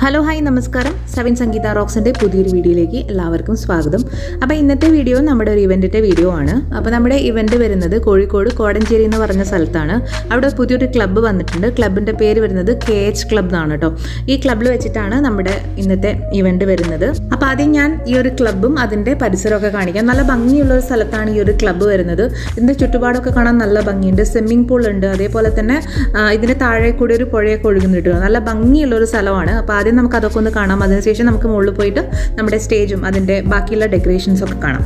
hello hi നമസ്കാരം seven Sangeetha റോക്സിൻ്റെ പുതിയൊരു വീഡിയോയിലേക്ക് എല്ലാവർക്കും സ്വാഗതം അപ്പോൾ ഇന്നത്തെ വീഡിയോ നമ്മുടെ ഒരു ഇവൻറ്റിൻ്റെ വീഡിയോ ആണ് അപ്പോൾ നമ്മുടെ ഇവൻറ്റ് വരുന്നത് കോഴിക്കോട് കോടഞ്ചേരി എന്ന് പറഞ്ഞ സ്ഥലത്താണ് അവിടെ പുതിയൊരു ക്ലബ്ബ് വന്നിട്ടുണ്ട് ക്ലബിൻ്റെ പേര് വരുന്നത് കെ എച്ച് ക്ലബ് എന്നാണ് കേട്ടോ ഈ ക്ലബ്ബിൽ വെച്ചിട്ടാണ് നമ്മുടെ ഇന്നത്തെ ഇവൻറ്റ് വരുന്നത് അപ്പോൾ ആദ്യം ഞാൻ ഈ ഒരു ക്ലബ്ബും അതിൻ്റെ പരിസരമൊക്കെ കാണിക്കാം നല്ല ഭംഗിയുള്ള ഒരു സ്ഥലത്താണ് ഈ ഒരു ക്ലബ്ബ് വരുന്നത് ഇതിൻ്റെ ചുറ്റുപാടൊക്കെ കാണാൻ നല്ല ഭംഗിയുണ്ട് സ്വിമ്മിംഗ് പൂൾ ഉണ്ട് അതേപോലെ തന്നെ ആ, ഇതിൻ്റെ താഴെ കൂടി ഒരു പുഴയൊക്കെ ഒഴുകുന്നുണ്ട് നല്ല ഭംഗിയുള്ള ഒരു സ്ഥലമാണ് അപ്പോൾ ആദ്യം നമുക്ക് അതൊക്കെ ഒന്ന് കാണാം അതിനുശേഷം നമുക്ക് മുകളിൽ പോയിട്ട് നമ്മുടെ സ്റ്റേജും അതിൻ്റെ ബാക്കിയുള്ള ഡെക്കറേഷൻസ് ഒക്കെ കാണാം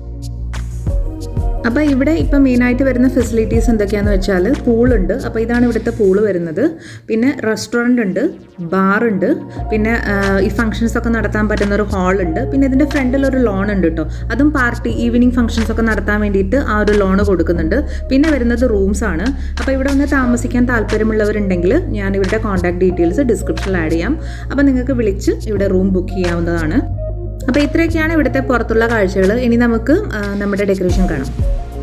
അപ്പോൾ ഇവിടെ ഇപ്പം മെയിനായിട്ട് വരുന്ന ഫെസിലിറ്റീസ് എന്തൊക്കെയാണെന്ന് വെച്ചാൽ പൂളുണ്ട് അപ്പോൾ ഇതാണ് ഇവിടുത്തെ പൂള് വരുന്നത് പിന്നെ റെസ്റ്റോറൻ്റ് ഉണ്ട് ബാറുണ്ട് പിന്നെ ആ, ഈ ഫംഗ്ഷൻസ് ഒക്കെ നടത്താൻ പറ്റുന്ന ഒരു ഹാളുണ്ട് പിന്നെ ഇതിൻ്റെ ഫ്രണ്ടിൽ ഒരു ലോൺ ഉണ്ട് കേട്ടോ അതും പാർട്ടി ഈവനിങ് ഫംഗ്ഷൻസ് ഒക്കെ നടത്താൻ വേണ്ടിയിട്ട് ആ ഒരു ലോൺ കൊടുക്കുന്നുണ്ട് പിന്നെ വരുന്നത് റൂംസ് ആണ് അപ്പോൾ ഇവിടെ ഒന്ന് താമസിക്കാൻ താല്പര്യമുള്ളവരുണ്ടെങ്കിൽ ഞാൻ ഇവരുടെ കോൺടാക്ട് ഡീറ്റെയിൽസ് ഡിസ്ക്രിപ്ഷനിൽ ആഡ് ചെയ്യാം അപ്പോൾ നിങ്ങൾക്ക് വിളിച്ച് ഇവിടെ റൂം ബുക്ക് ചെയ്യാവുന്നതാണ് അപ്പോൾ ഇത്രയൊക്കെയാണ് ഇവിടുത്തെ പുറത്തുള്ള കാഴ്ചകൾ ഇനി നമുക്ക് ആ, നമ്മുടെ ഡെക്കറേഷൻ കാണാം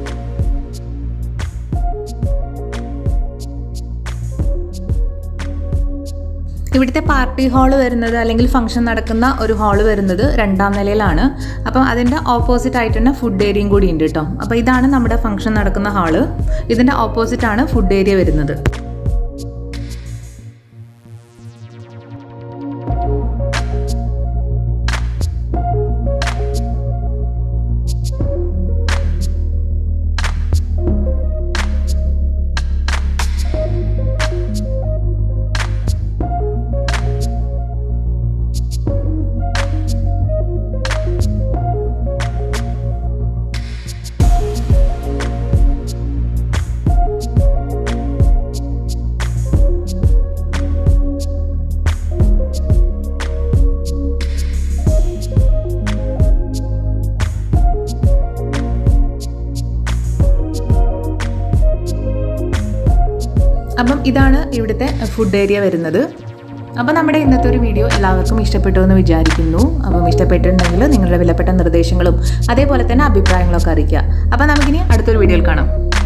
ഇവിടുത്തെ പാർട്ടി ഹാൾ വരുന്നത് അല്ലെങ്കിൽ ഫംഗ്ഷൻ നടക്കുന്ന ഒരു ഹാൾ വരുന്നത് രണ്ടാം നിലയിലാണ് അപ്പം അതിൻ്റെ ഓപ്പോസിറ്റ് ആയിട്ട് തന്നെ ഫുഡ് ഏരിയയും കൂടി ഉണ്ട് കേട്ടോ അപ്പോൾ ഇതാണ് നമ്മുടെ ഫംഗ്ഷൻ നടക്കുന്ന ഹാള് ഇതിൻ്റെ ഓപ്പോസിറ്റ് ആണ് ഫുഡ് ഏരിയ വരുന്നത് അപ്പം ഇതാണ് ഇവിടുത്തെ ഫുഡ് ഏരിയ വരുന്നത് അപ്പം നമ്മുടെ ഇന്നത്തെ ഒരു വീഡിയോ എല്ലാവർക്കും ഇഷ്ടപ്പെട്ടു എന്ന് വിചാരിക്കുന്നു അപ്പം ഇഷ്ടപ്പെട്ടിട്ടുണ്ടെങ്കിൽ നിങ്ങളുടെ വിലപ്പെട്ട നിർദ്ദേശങ്ങളും അതേപോലെ തന്നെ അഭിപ്രായങ്ങളൊക്കെ അറിയിക്കുക അപ്പം നമുക്കിനി അടുത്തൊരു വീഡിയോയിൽ കാണാം